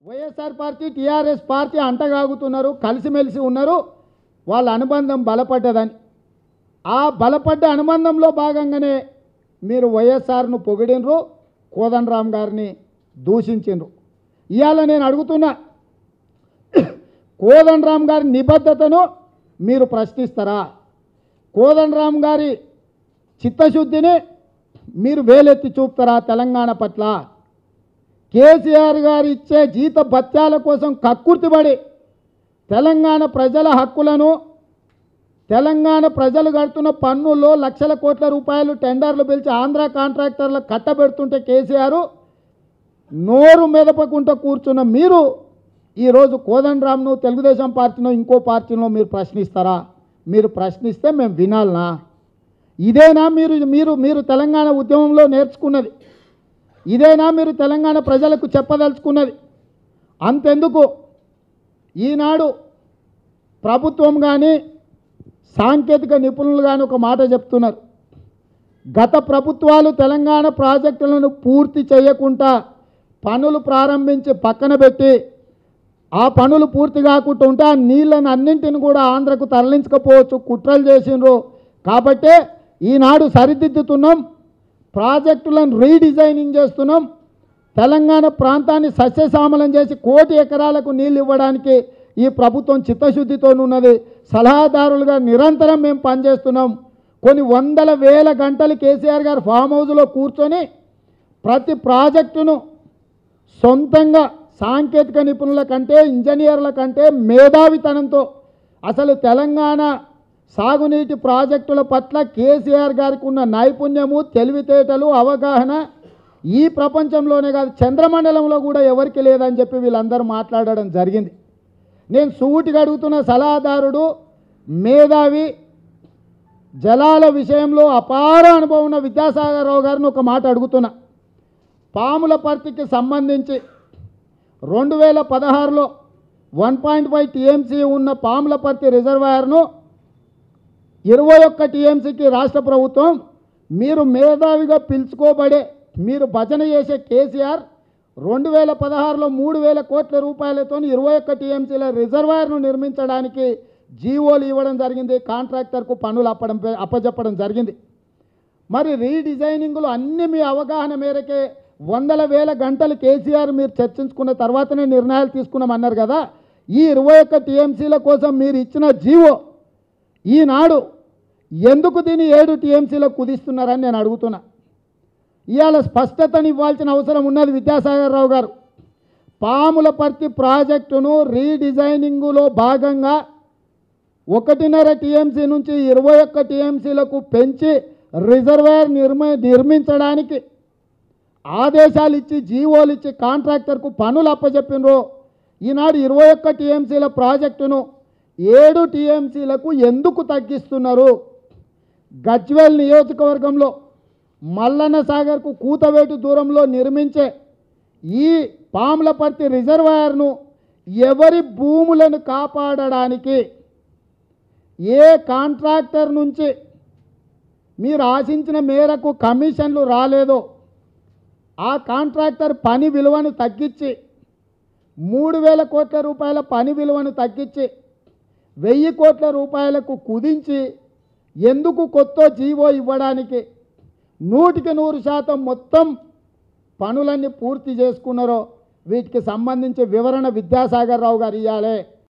YSR party TRS party అంటగాగుతున్నారు కలిసిమెలిసి ఉన్నారు వాళ్ళ అనుబంధం బలపడ్డదని ఆ బలపడ్డ అనుబంధంలో భాగంగానే మీరు వైఎస్ఆర్ను పొగిడినరు కోదండరామ్ గారిని దూషించిండ్రు ఇవాళ నేను అడుగుతున్నా కోదండరామ్ గారి నిబద్ధతను మీరు ప్రశ్నిస్తారా కోదండరామ్ గారి చిత్తశుద్ధిని మీరు వేలెత్తి చూపుతారా తెలంగాణ పట్ల కేసీఆర్ గారు ఇచ్చే జీత భత్యాల కోసం కక్కుర్తిపడి తెలంగాణ ప్రజల హక్కులను తెలంగాణ ప్రజలు కడుతున్న పన్నుల్లో లక్షల కోట్ల రూపాయలు టెండర్లు పిలిచి ఆంధ్ర కాంట్రాక్టర్లకు కట్టబెడుతుంటే కేసీఆర్ నోరు మెదపకుండా కూర్చున్న మీరు ఈరోజు కోదండరామ్ను తెలుగుదేశం పార్టీనో ఇంకో పార్టీనో మీరు ప్రశ్నిస్తారా మీరు ప్రశ్నిస్తే మేము వినాలనా ఇదేనా మీరు మీరు మీరు తెలంగాణ ఉద్యమంలో నేర్చుకున్నది ఇదేనా మీరు తెలంగాణ ప్రజలకు చెప్పదలుచుకున్నది అంతెందుకు ఈనాడు ప్రభుత్వం కానీ సాంకేతిక నిపుణులు కానీ ఒక మాట చెప్తున్నారు గత ప్రభుత్వాలు తెలంగాణ ప్రాజెక్టులను పూర్తి చేయకుండా పనులు ప్రారంభించి పక్కన పెట్టి ఆ పనులు పూర్తి కాకుండా ఉంటే ఆ నీళ్ళని అన్నింటిని కూడా ఆంధ్రకు తరలించకపోవచ్చు కుట్రలు చేసిండ్రు కాబట్టే ఈనాడు సరిదిద్దుతున్నాం ప్రాజెక్టులను రీడిజైనింగ్ చేస్తున్నాం తెలంగాణ ప్రాంతాన్ని సస్యశ్యామలం చేసి కోటి ఎకరాలకు నీళ్ళు ఇవ్వడానికి ఈ ప్రభుత్వం చిత్తశుద్ధితో ఉన్నది సలహాదారులుగా నిరంతరం మేము పనిచేస్తున్నాం కొన్ని వందల వేల గంటలు కేసీఆర్ గారు ఫామ్ హౌస్లో కూర్చొని ప్రతి ప్రాజెక్టును సొంతంగా సాంకేతిక నిపుణుల కంటే ఇంజనీర్ల కంటే మేధావితనంతో అసలు తెలంగాణ సాగునీటి ప్రాజెక్టుల పట్ల కేసీఆర్ గారికి ఉన్న నైపుణ్యము తెలివితేటలు అవగాహన ఈ ప్రపంచంలోనే కాదు చంద్రమండలంలో కూడా ఎవరికి లేదని చెప్పి వీళ్ళందరూ మాట్లాడడం జరిగింది నేను సూటిగా అడుగుతున్న సలహాదారుడు మేధావి జలాల విషయంలో అపార అనుభవం ఉన్న విద్యాసాగర్ రావు గారిని ఒక మాట అడుగుతున్నా పాముల పర్తికి సంబంధించి రెండు వేల పదహారులో వన్ పాయింట్ ఫైవ్ టీఎంసీ ఉన్న పాములపర్తి రిజర్వాయర్ను ఇరవై ఒక్క టీఎంసీకి రాష్ట్ర ప్రభుత్వం మీరు మేధావిగా పిలుచుకోబడే మీరు భజన చేసే కేసీఆర్ రెండు వేల పదహారులో మూడు వేల కోట్ల రూపాయలతో ఇరవై ఒక్క టీఎంసీల రిజర్వాయర్ను నిర్మించడానికి జీవోలు ఇవ్వడం జరిగింది కాంట్రాక్టర్కు పనులు అప్పడం అప్పచెప్పడం జరిగింది మరి రీడిజైనింగ్లో అన్ని మీ అవగాహన మేరకే వందల వేల గంటలు కేసీఆర్ మీరు చర్చించుకున్న తర్వాతనే నిర్ణయాలు తీసుకున్నామన్నారు కదా ఈ ఇరవై ఒక్క టీఎంసీల కోసం మీరు ఇచ్చిన జీవో ఈనాడు ఎందుకు దీన్ని ఏడు టీఎంసీలకు కుదిస్తున్నారని నేను అడుగుతున్నా ఇవాళ స్పష్టతని ఇవ్వాల్సిన అవసరం ఉన్నది విద్యాసాగర్ రావు గారు పాములపర్తి ప్రాజెక్టును రీడిజైనింగులో భాగంగా ఒకటిన్నర టీఎంసీ నుంచి ఇరవై ఒక్క టీఎంసీలకు పెంచి రిజర్వాయర్ నిర్మ నిర్మించడానికి ఆదేశాలు ఇచ్చి జీవోలు ఇచ్చి కాంట్రాక్టర్కు పనులు అప్పచెప్పినరు ఈనాడు ఇరవై ఒక్క టీఎంసీల ప్రాజెక్టును ఏడు టీఎంసీలకు ఎందుకు తగ్గిస్తున్నారు గజ్వేల్ నియోజకవర్గంలో మల్లన్న సాగర్కు కూతవేటు దూరంలో నిర్మించే ఈ పాములపర్తి రిజర్వాయర్ను ఎవరి భూములను కాపాడడానికి ఏ కాంట్రాక్టర్ నుంచి మీరు ఆశించిన మేరకు కమిషన్లు రాలేదో ఆ కాంట్రాక్టర్ పని విలువను తగ్గించి మూడు వేల కోట్ల రూపాయల పని విలువను తగ్గించి వెయ్యి కోట్ల రూపాయలకు కుదించి ఎందుకు కొత్త జీవో ఇవ్వడానికి నూటికి నూరు శాతం మొత్తం పనులన్నీ పూర్తి చేసుకున్నారో వీటికి సంబంధించి వివరణ విద్యాసాగర్ రావు గారు ఇవ్వాలి